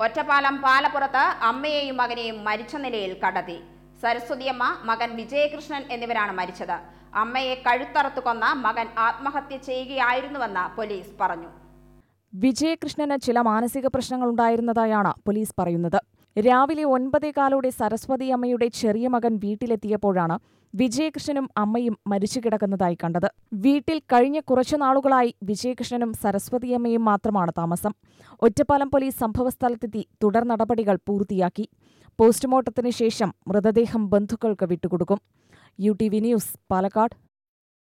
ഒറ്റപ്പാലം പാലപ്പുറത്ത് അമ്മയെയും മകനെയും മരിച്ച നിലയിൽ കണ്ടെത്തി സരസ്വതിയമ്മ മകൻ വിജയകൃഷ്ണൻ എന്നിവരാണ് മരിച്ചത് അമ്മയെ കഴുത്തറുത്തു കൊന്ന മകൻ ആത്മഹത്യ ചെയ്യുകയായിരുന്നുവെന്ന് പോലീസ് പറഞ്ഞു വിജയകൃഷ്ണന് ചില മാനസിക പ്രശ്നങ്ങളുണ്ടായിരുന്നതായാണ് പോലീസ് പറയുന്നത് രാവിലെ ഒൻപതേകാലോടെ സരസ്വതി അമ്മയുടെ ചെറിയ മകൻ വീട്ടിലെത്തിയപ്പോഴാണ് വിജയകൃഷ്ണനും അമ്മയും മരിച്ചു കിടക്കുന്നതായി കണ്ടത് വീട്ടിൽ കഴിഞ്ഞ കുറച്ചു നാളുകളായി വിജയകൃഷ്ണനും സരസ്വതിയമ്മയും മാത്രമാണ് താമസം ഒറ്റപ്പാലം പോലീസ് സംഭവസ്ഥലത്തെത്തി തുടർ നടപടികൾ പൂർത്തിയാക്കി പോസ്റ്റ്മോർട്ടത്തിന് ശേഷം മൃതദേഹം ബന്ധുക്കൾക്ക് വിട്ടുകൊടുക്കും U T V news Palakkad